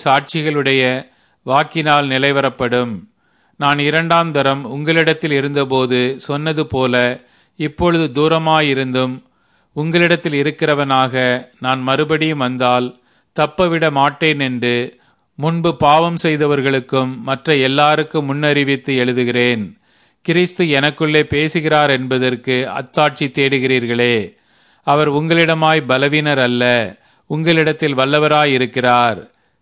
சாட்சிகளுடைய வாக்கினால் நிலைவரப்படும் நான் இரண்டாம் தரம் உங்களிடத்தில் இருந்தபோது சொன்னது போல இப்பொழுது தூரமாயிருந்தும் உங்களிடத்தில் இருக்கிறவனாக நான் மறுபடியும் வந்தால் தப்பவிட மாட்டேன் என்று முன்பு பாவம் செய்தவர்களுக்கும் மற்ற எல்லாருக்கும் முன்னறிவித்து எழுதுகிறேன் கிறிஸ்து எனக்குள்ளே பேசுகிறார் என்பதற்கு அத்தாட்சி தேடுகிறீர்களே அவர் உங்களிடமாய் பலவீனர் அல்ல உங்களிடத்தில் வல்லவராய் இருக்கிறார்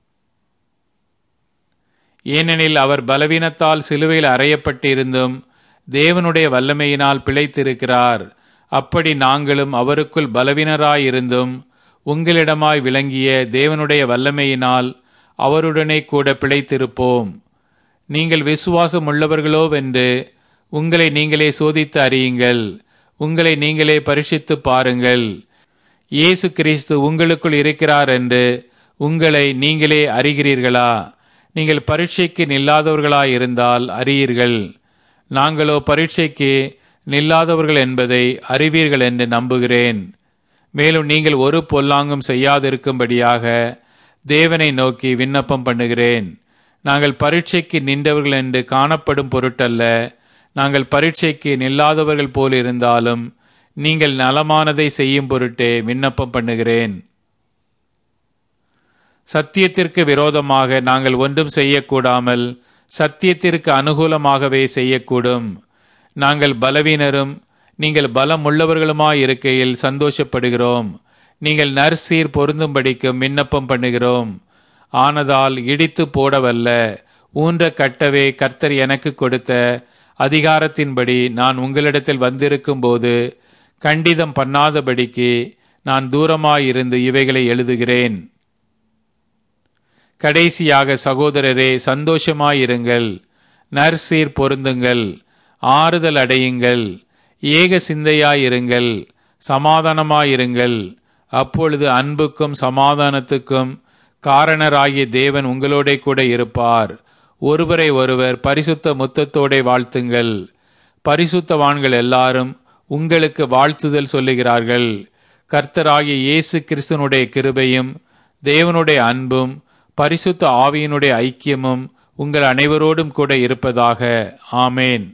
ஏனெனில் அவர் பலவீனத்தால் சிலுவையில் அறையப்பட்டிருந்தும் தேவனுடைய வல்லமையினால் பிழைத்திருக்கிறார் அப்படி நாங்களும் அவருக்குள் பலவீனராயிருந்தும் உங்களிடமாய் விளங்கிய தேவனுடைய வல்லமையினால் அவருடனே கூட பிழைத்திருப்போம் நீங்கள் விசுவாசம் உள்ளவர்களோவென்று உங்களை நீங்களே சோதித்து அறியுங்கள் உங்களை நீங்களே பரிசித்து பாருங்கள் இயேசு கிறிஸ்து உங்களுக்குள் இருக்கிறார் என்று உங்களை நீங்களே அறிகிறீர்களா நீங்கள் பரீட்சைக்கு நில்லாதவர்களாயிருந்தால் அறியீர்கள் நாங்களோ பரீட்சைக்கு நில்லாதவர்கள் என்பதை அறிவீர்கள் என்று நம்புகிறேன் மேலும் நீங்கள் ஒரு பொல்லாங்கும் செய்யாதிருக்கும்படியாக தேவனை நோக்கி விண்ணப்பம் பண்ணுகிறேன் நாங்கள் பரீட்சைக்கு நின்றவர்கள் என்று காணப்படும் பொருட்டல்ல நாங்கள் பரீட்சைக்கு நில்லாதவர்கள் போல் இருந்தாலும் நீங்கள் நலமானதை செய்யும் பொருட்டே விண்ணப்பம் பண்ணுகிறேன் சத்தியத்திற்கு விரோதமாக நாங்கள் ஒன்றும் செய்யக்கூடாமல் சத்தியத்திற்கு அனுகூலமாகவே செய்யக்கூடும் நாங்கள் பலவீனரும் நீங்கள் பலம் உள்ளவர்களுமாய் இருக்கையில் சந்தோஷப்படுகிறோம் நீங்கள் நற்சீர் பொருந்தும்படிக்கும் விண்ணப்பம் பண்ணுகிறோம் ஆனதால் இடித்து போடவல்ல ஊன்ற கட்டவே கர்த்தர் எனக்கு கொடுத்த அதிகாரத்தின்படி நான் உங்களிடத்தில் வந்திருக்கும் போது கண்டிதம் பண்ணாதபடிக்கு நான் தூரமாயிருந்து இவைகளை எழுதுகிறேன் கடைசியாக சகோதரரே சந்தோஷமாயிருங்கள் நற்சீர் பொருந்துங்கள் ஆறுதல் அடையுங்கள் ஏக சிந்தையாயிருங்கள் சமாதானமாயிருங்கள் அப்பொழுது அன்புக்கும் சமாதானத்துக்கும் காரணராகிய தேவன் உங்களோட கூட இருப்பார் ஒருவரை ஒருவர் பரிசுத்த முத்தத்தோட வாழ்த்துங்கள் பரிசுத்தவான்கள் எல்லாரும் உங்களுக்கு வாழ்த்துதல் சொல்லுகிறார்கள் கர்த்தராகிய இயேசு கிறிஸ்துனுடைய கிருபையும் தேவனுடைய அன்பும் பரிசுத்த ஆவியினுடைய ஐக்கியமும் உங்கள் அனைவரோடும் கூட இருப்பதாக ஆமேன்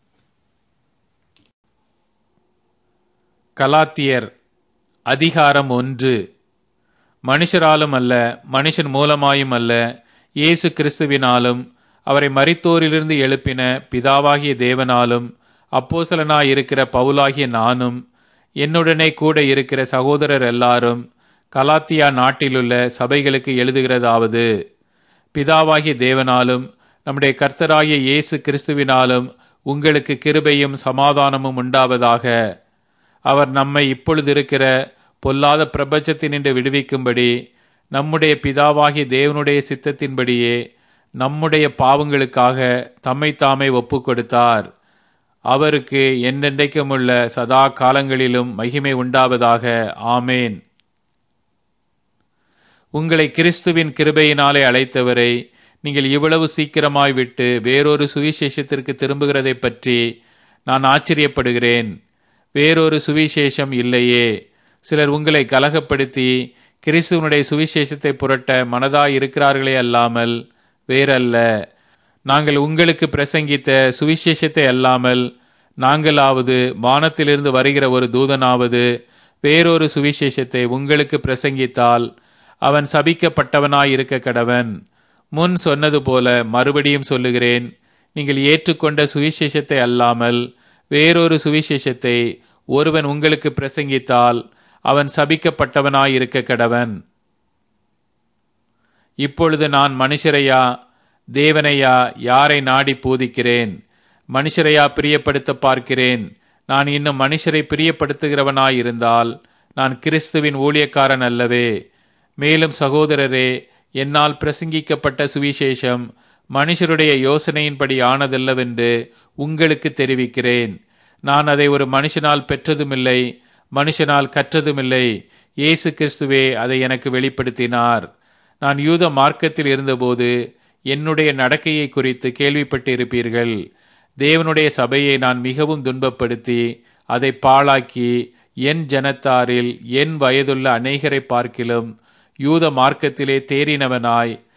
கலாத்தியர் அதிகாரம் ஒன்று மனுஷராலும் அல்ல மனுஷன் மூலமாயும் அல்ல இயேசு கிறிஸ்துவினாலும் அவரை மரித்தோரிலிருந்து எழுப்பின பிதாவாகிய தேவனாலும் அப்போசலனாயிருக்கிற பவுலாகிய நானும் என்னுடனே கூட இருக்கிற சகோதரர் எல்லாரும் கலாத்தியா நாட்டிலுள்ள சபைகளுக்கு எழுதுகிறதாவது பிதாவாகிய தேவனாலும் நம்முடைய கர்த்தராகிய இயேசு கிறிஸ்துவினாலும் உங்களுக்கு கிருபையும் சமாதானமும் உண்டாவதாக அவர் நம்மை இப்பொழுது இருக்கிற பொல்லாத பிரபஞ்சத்தினின்று விடுவிக்கும்படி நம்முடைய பிதாவாகிய தேவனுடைய சித்தத்தின்படியே நம்முடைய பாவங்களுக்காக தம்மை தாமே ஒப்பு கொடுத்தார் அவருக்கு என்றென்றைக்கும் உள்ள சதா காலங்களிலும் மகிமை உண்டாவதாக ஆமேன் உங்களை கிறிஸ்துவின் கிருபையினாலே அழைத்தவரை நீங்கள் இவ்வளவு சீக்கிரமாய் விட்டு வேறொரு சுவிசேஷத்திற்கு திரும்புகிறதை பற்றி நான் ஆச்சரியப்படுகிறேன் வேறொரு சுவிசேஷம் இல்லையே சிலர் உங்களை கலகப்படுத்தி கிறிஸ்துவனுடைய சுவிசேஷத்தை புரட்ட மனதாய் இருக்கிறார்களே அல்லாமல் வேறல்ல நாங்கள் உங்களுக்கு பிரசங்கித்த சுவிசேஷத்தை அல்லாமல் நாங்களாவது வானத்திலிருந்து வருகிற ஒரு தூதனாவது வேறொரு சுவிசேஷத்தை உங்களுக்கு பிரசங்கித்தால் அவன் சபிக்கப்பட்டவனாய் இருக்க கடவன் முன் சொன்னது போல மறுபடியும் சொல்லுகிறேன் நீங்கள் ஏற்றுக்கொண்ட சுவிசேஷத்தை அல்லாமல் வேறொரு சுவிசேஷத்தை ஒருவன் உங்களுக்கு பிரசங்கித்தால் அவன் சபிக்கப்பட்டவனாய் இருக்க கடவன் இப்பொழுது நான் மனுஷரையா தேவனையா யாரை நாடி போதிக்கிறேன் மனுஷரையா பிரியப்படுத்த பார்க்கிறேன் நான் இன்னும் மனுஷரை பிரியப்படுத்துகிறவனாயிருந்தால் நான் கிறிஸ்துவின் ஊழியக்காரன் அல்லவே மேலும் சகோதரரே என்னால் பிரசங்கிக்கப்பட்ட சுவிசேஷம் மனுஷருடைய யோசனையின்படி ஆனதல்லவென்று உங்களுக்கு தெரிவிக்கிறேன் நான் அதை ஒரு மனுஷனால் பெற்றதுமில்லை மனுஷனால் கற்றதுமில்லை இயேசு கிறிஸ்துவே அதை எனக்கு வெளிப்படுத்தினார் நான் யூத மார்க்கத்தில் இருந்தபோது என்னுடைய நடக்கையை குறித்து கேள்விப்பட்டிருப்பீர்கள் தேவனுடைய சபையை நான் மிகவும் துன்பப்படுத்தி அதை பாழாக்கி என் ஜனத்தாரில் என் வயதுள்ள அநேகரை பார்க்கிலும் யூத மார்க்கத்திலே தேறினவனாய்